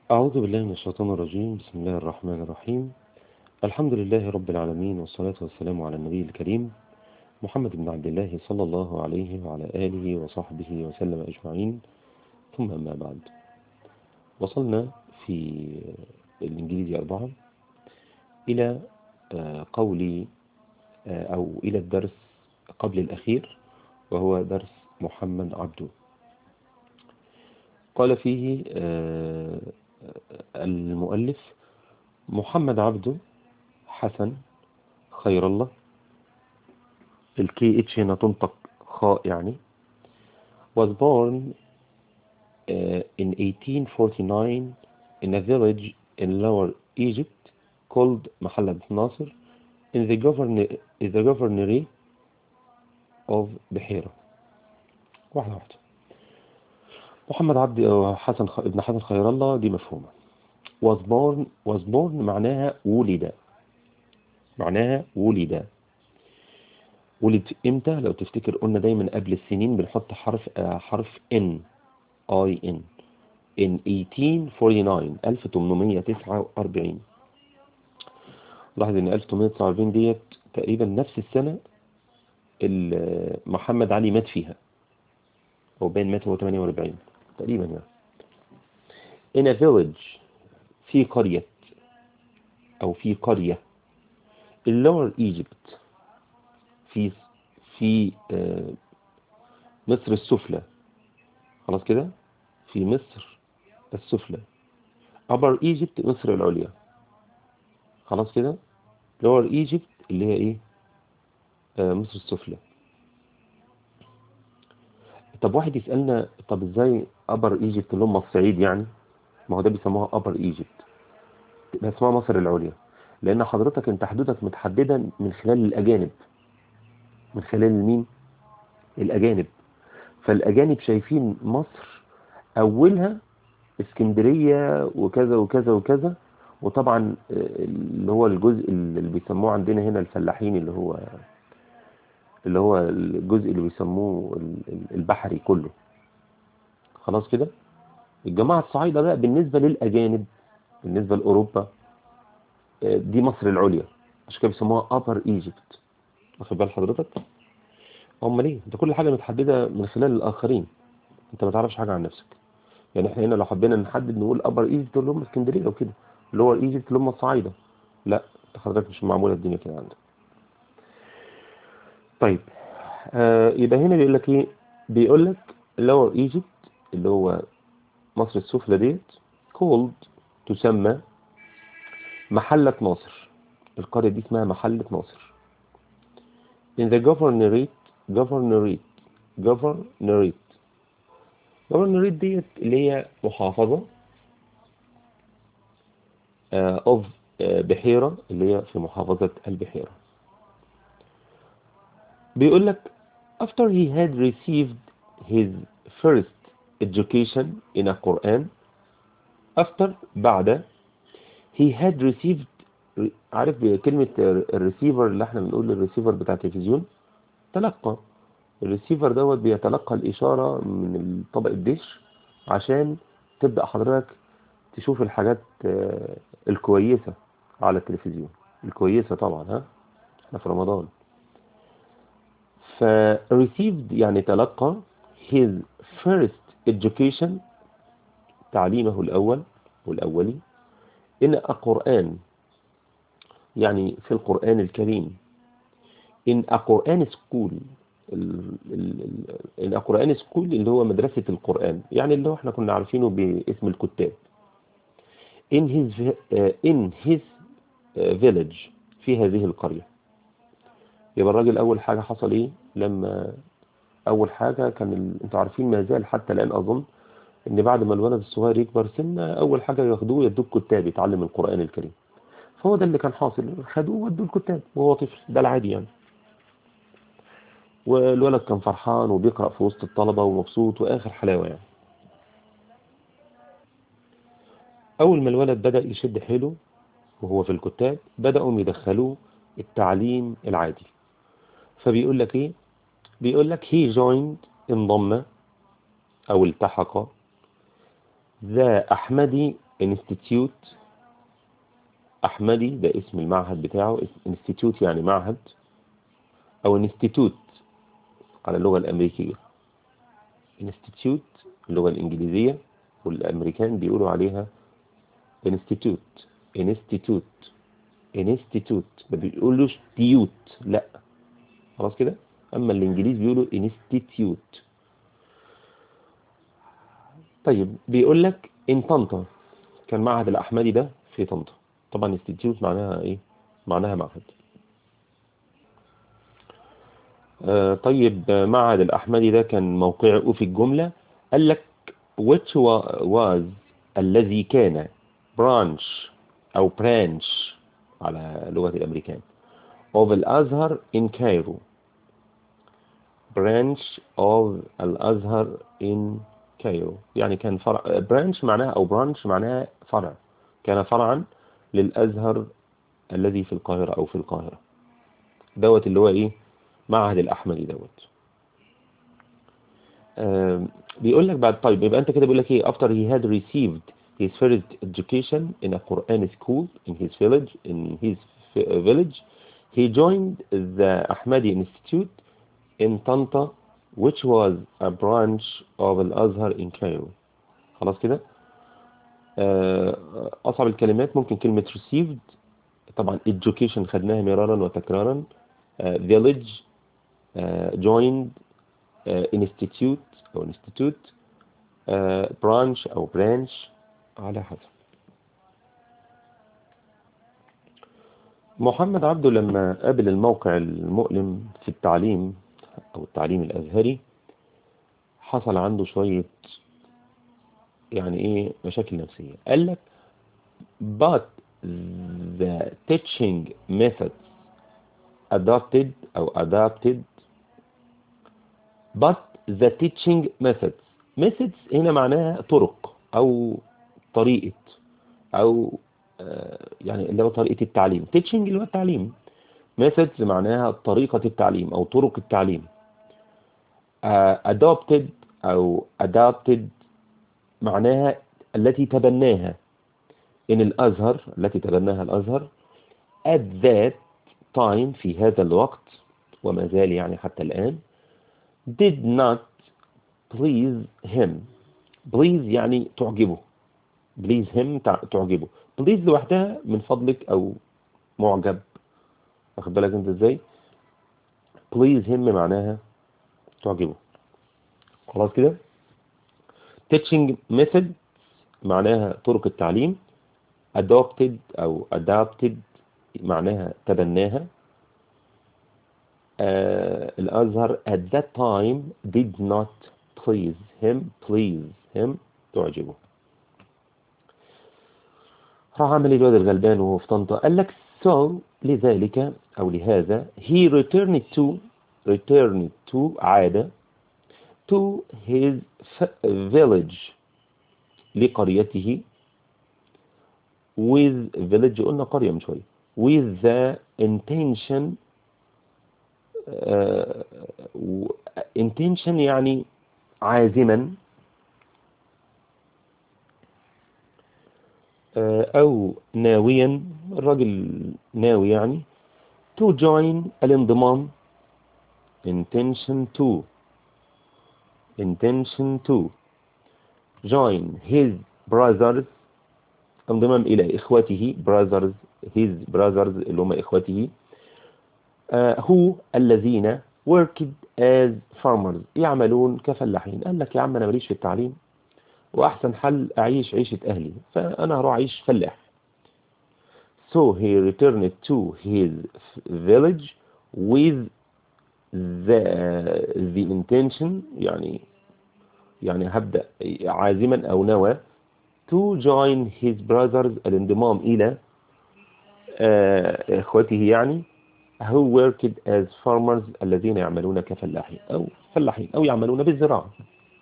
أعوذ بالله من الشيطان الرجيم بسم الله الرحمن الرحيم الحمد لله رب العالمين والصلاة والسلام على النبي الكريم محمد بن عبد الله صلى الله عليه وعلى آله وصحبه وسلم أجمعين ثم أما بعد وصلنا في الإنجليزي أربعة إلى قول أو إلى الدرس قبل الأخير وهو درس محمد عبده قال فيه المؤلف محمد عبده حسن خير الله الكي اتش هنا تنطق خاء يعني was born uh, in 1849 in a village in Lower Egypt called محلة ناصر in the governor in the governorate of بحيرة واحدة واحدة محمد عبد حسن خ... ابن حسن خير الله دي مفهومة was born was born معناها ولد معناها ولد ولد امتى لو تفتكر قلنا دايما قبل السنين بنحط حرف حرف ان اي ان in 1849 1849 لاحظ ان 1849 ديت تقريبا نفس السنة اللي محمد علي مات فيها او باين مات هو 48 تقريبا يعني in a village في قرية او في قرية اللور ايجيبت في في آه مصر السفلى خلاص كده في مصر السفلى upper Egypt مصر العليا خلاص كده lower Egypt اللي هي ايه آه مصر السفلى طب واحد يسألنا طب ازاي upper Egypt اللي هم الصعيد يعني ما هو ده بيسموها upper Egypt اسمها مصر العليا لان حضرتك انت حدودك متحددة من خلال الاجانب من خلال مين الاجانب فالاجانب شايفين مصر اولها اسكندرية وكذا وكذا وكذا وطبعا اللي هو الجزء اللي بيسموه عندنا هنا الفلاحين اللي هو اللي هو الجزء اللي بيسموه البحري كله خلاص كده الجماعة الصعيدة بقى بالنسبة للأجانب بالنسبة لأوروبا دي مصر العليا عشان كده بيسموها upper Egypt واخد بال حضرتك هم ليه انت كل حاجة متحددة من خلال الآخرين انت ما تعرفش حاجة عن نفسك يعني احنا هنا لو حبينا نحدد نقول upper Egypt اللي هم اسكندرية وكده lower Egypt اللي هم الصعايدة لا حضرتك مش معمولة الدنيا كده عندك طيب آه يبقى هنا بيقول لك ايه بيقول لك lower Egypt اللي هو مصر السفلى ديت called تسمى محلة ناصر القرية دي اسمها محلة ناصر in the governorate governorate governorate governorate ديت اللي هي محافظة uh, of uh, بحيرة اللي هي في محافظة البحيرة بيقول لك after he had received his first education in a Quran after بعد he had received عارف كلمة الريسيفر اللي احنا بنقول للريسيفر بتاع التلفزيون تلقى الريسيفر دوت بيتلقى الإشارة من طبق الدش عشان تبدأ حضرتك تشوف الحاجات الكويسة على التلفزيون الكويسة طبعا ها احنا في رمضان ف received يعني تلقى his first education تعليمه الأول والأولي إن القرآن يعني في القرآن الكريم إن القرآن سكول إن القرآن سكول اللي هو مدرسة القرآن يعني اللي هو احنا كنا عارفينه باسم الكتاب in his uh, in his uh, village في هذه القرية يبقى الراجل أول حاجة حصل إيه لما أول حاجة كان ال... انتوا عارفين ما زال حتى الآن أظن ان بعد ما الولد الصغير يكبر سنة اول حاجة ياخدوه يدوه كتاب يتعلم القرآن الكريم فهو ده اللي كان حاصل خدوه ودوه الكتاب وهو طفل ده العادي يعني والولد كان فرحان وبيقرأ في وسط الطلبة ومبسوط واخر حلاوة يعني اول ما الولد بدأ يشد حيله وهو في الكتاب بدأوا يدخلوه التعليم العادي فبيقول لك ايه بيقول لك he joined انضم او التحق ذا أحمدي انستيتيوت أحمدي ده اسم المعهد بتاعه انستيتيوت يعني معهد أو انستيتوت على اللغة الأمريكية انستيتيوت اللغة الإنجليزية والأمريكان بيقولوا عليها انستيتوت انستيتوت انستيتوت ما بيقولوش تيوت لا خلاص كده أما الإنجليز بيقولوا انستيتيوت طيب بيقول لك ان طنطا كان معهد الأحمدي ده في طنطا طبعا انستيتيوت معناها ايه معناها معهد آه طيب معهد الأحمدي ده كان موقعه في الجملة قال لك which was الذي كان branch أو branch على لغة الأمريكان of الأزهر in Cairo branch of الأزهر in Cairo يعني كان فرع branch معناها أو branch معناها فرع كان فرعا للأزهر الذي في القاهرة أو في القاهرة دوت اللي هو إيه معهد الأحمدي دوت آه بيقول لك بعد طيب يبقى أنت كده بيقول لك إيه after he had received his first education in a Quran school in his village in his village he joined the Ahmadi Institute in Tanta which was a branch of Al-Azhar in Cairo خلاص كده أصعب الكلمات ممكن كلمة received طبعا education خدناها مرارا وتكرارا village joined institute أو institute branch أو branch على حسب محمد عبده لما قابل الموقع المؤلم في التعليم أو التعليم الأزهري حصل عنده شوية يعني إيه مشاكل نفسية قال لك but the teaching methods adopted أو adapted but the teaching methods methods هنا معناها طرق أو طريقة أو يعني اللي هو طريقة التعليم teaching اللي هو التعليم methods معناها طريقة التعليم أو طرق التعليم adopted أو adapted معناها التي تبناها إن الأزهر التي تبناها الأزهر at that time في هذا الوقت وما زال يعني حتى الآن did not please him please يعني تعجبه please him تعجبه please لوحدها من فضلك أو معجب واخد بالك انت ازاي please him معناها تعجبه خلاص كده teaching method معناها طرق التعليم adopted أو adapted معناها تبناها آه الأزهر at that time did not please him please him تعجبه راح عمل الواد الغلبان وهو في طنطا قال لك so لذلك أو لهذا he returned to returned to عاد to his village لقريته with village قلنا قرية من شوية with the intention uh, intention يعني عازما أو ناويا الراجل ناوي يعني to join الانضمام intention to intention to join his brothers انضمام إلى إخوته brothers his brothers اللي هم إخوته uh, who الذين worked as farmers يعملون كفلاحين قال لك يا عم أنا ماليش في التعليم وأحسن حل أعيش عيشة أهلي فأنا هروح أعيش فلاح so he returned to his village with the, the intention يعني يعني هبدأ عازما أو نوى to join his brothers الانضمام إلى إخوته يعني who worked as farmers الذين يعملون كفلاحين أو فلاحين أو يعملون بالزراعة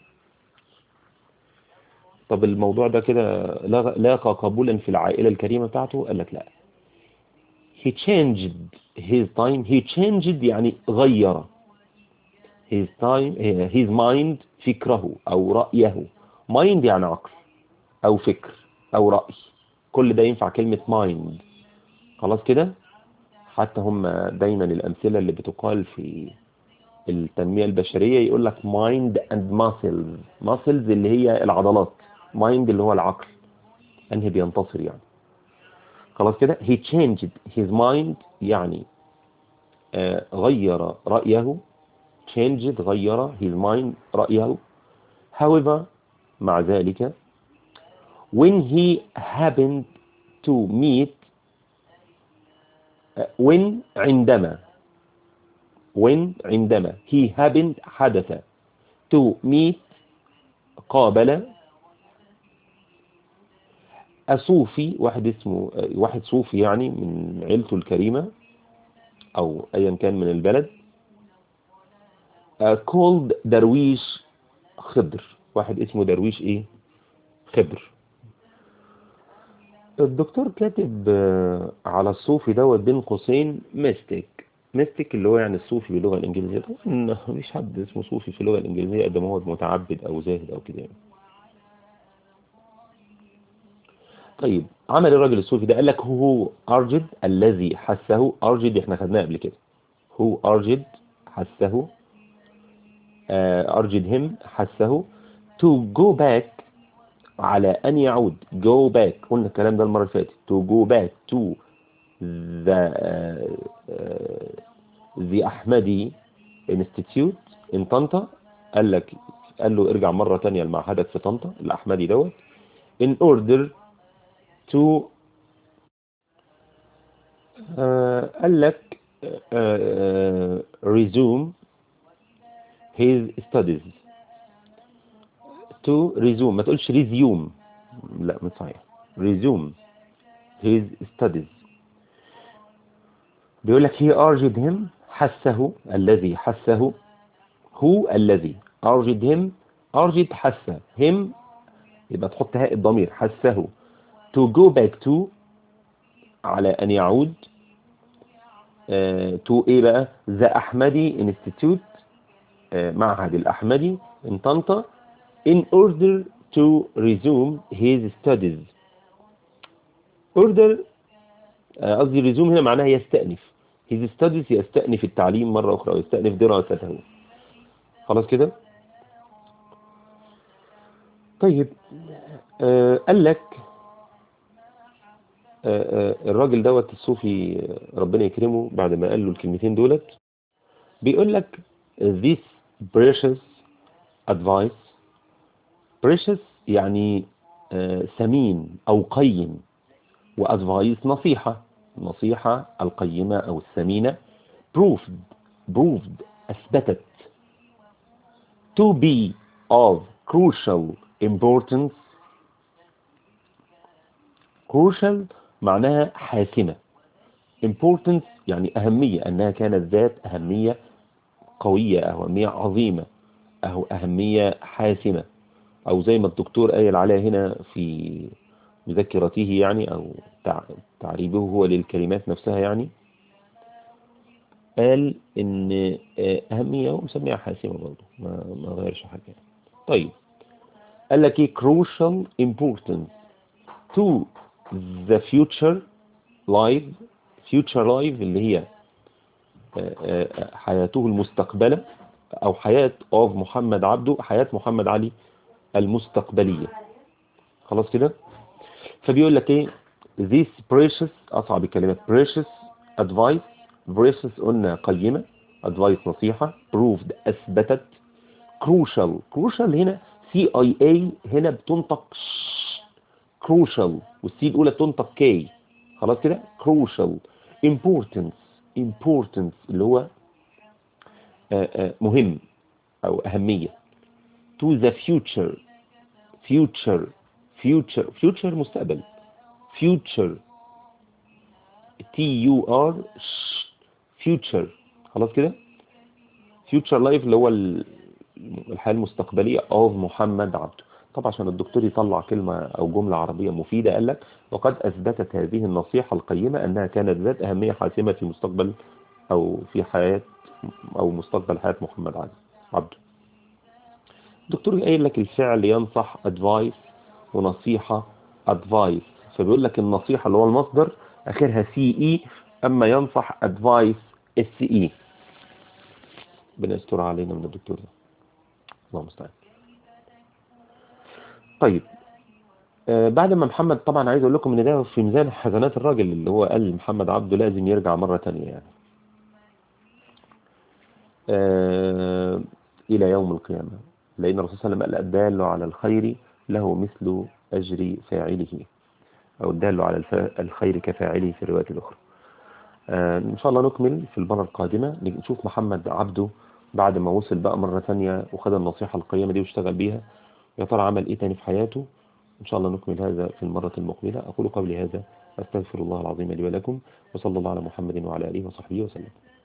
طب الموضوع ده كده لاقى قبولا في العائلة الكريمة بتاعته قال لك لا he changed his time he changed يعني غير his time his mind فكره أو رأيه mind يعني عقل أو فكر او رأي كل ده ينفع كلمة mind خلاص كده حتى هم دايما الامثلة اللي بتقال في التنمية البشرية يقول لك mind and muscles muscles اللي هي العضلات mind اللي هو العقل انهي بينتصر يعني خلاص كده he changed his mind يعني آه غير رأيه changed غير his mind رأيه however مع ذلك when he happened to meet uh, when عندما when عندما he happened حدث to meet قابل أصوفي واحد اسمه واحد صوفي يعني من عيلته الكريمة أو أيا كان من البلد uh, called درويش خضر واحد اسمه درويش إيه خضر الدكتور كاتب على الصوفي دوت بين قوسين ميستيك ميستيك اللي هو يعني الصوفي باللغة الإنجليزية طبعا مفيش حد اسمه صوفي في اللغة الإنجليزية قد ما هو متعبد أو زاهد أو كده يعني طيب عمل الراجل الصوفي ده قال لك هو أرجد الذي حسه أرجد احنا خدناه قبل كده هو أرجد حسه أرجد هم حسه to go back على أن يعود go back قلنا الكلام ده المرة اللي فاتت to go back to the uh, uh, the أحمدي Institute in طنطا قال لك قال له ارجع مرة تانية لمعهدك في طنطا الأحمدي دوت in order to uh, قال لك uh, resume his studies to resume ما تقولش resume لا مش صحيح resume his studies بيقول لك he urged him حسه الذي حسه هو الذي urged him urged حسه him يبقى تحط هاء الضمير حسه to go back to على أن يعود uh, to إيه بقى the أحمدي institute uh, معهد الأحمدي in طنطا in order to resume his studies order قصدي uh, resume هنا معناها يستأنف his studies يستأنف التعليم مرة أخرى أو يستأنف دراسته خلاص كده طيب آه قال لك آه آه الراجل دوت الصوفي ربنا يكرمه بعد ما قال له الكلمتين دولت بيقول لك this precious advice precious يعني آه ثمين أو قيم وأدفايس نصيحة النصيحة القيمة أو الثمينة proved proved أثبتت to be of crucial importance crucial معناها حاسمة importance يعني أهمية أنها كانت ذات أهمية قوية أهمية عظيمة أو أهمية حاسمة أو زي ما الدكتور قايل عليها هنا في مذكرته يعني أو تعريبه هو للكلمات نفسها يعني قال إن أهمية ومسميها حاسمة برضه ما, ما غيرش حاجة طيب قال لك إيه crucial importance to the future life future life اللي هي حياته المستقبلة أو حياة of محمد عبده حياة محمد علي المستقبلية خلاص كده فبيقول لك ايه this precious اصعب الكلمات precious advice precious قلنا قيمة advice نصيحة proved اثبتت crucial crucial هنا سي اي اي هنا بتنطق ش crucial والسي الاولى بتنطق كي خلاص كده crucial importance importance اللي هو آآ آآ مهم او اهمية to the future future future future مستقبل future T U R future خلاص كده future life اللي هو الحياة المستقبلية of محمد عبده طبعا عشان الدكتور يطلع كلمة أو جملة عربية مفيدة قال لك وقد أثبتت هذه النصيحة القيمة أنها كانت ذات أهمية حاسمة في مستقبل أو في حياة أو مستقبل حياة محمد علي عبده الدكتور قايل لك الفعل ينصح advice ونصيحة advice فبيقول لك النصيحة اللي هو المصدر اخرها سي اي اما ينصح advice اس اي ربنا يستر علينا من الدكتور ده الله المستعان طيب آه بعد ما محمد طبعا عايز اقول لكم ان ده في ميزان حسنات الراجل اللي هو قال محمد عبده لازم يرجع مرة تانية يعني آه الى يوم القيامة لان الرسول صلى الله عليه وسلم قال الدال على الخير له مثل اجر فاعله او الدال على الخير كفاعله في الرواية الاخرى آه ان شاء الله نكمل في المرة القادمة نشوف محمد عبده بعد ما وصل بقى مرة ثانية وخد النصيحة القيمة دي واشتغل بيها يا ترى عمل ايه تاني في حياته ان شاء الله نكمل هذا في المرة المقبلة اقول قبل هذا استغفر الله العظيم لي ولكم وصلى الله على محمد وعلى اله وصحبه وسلم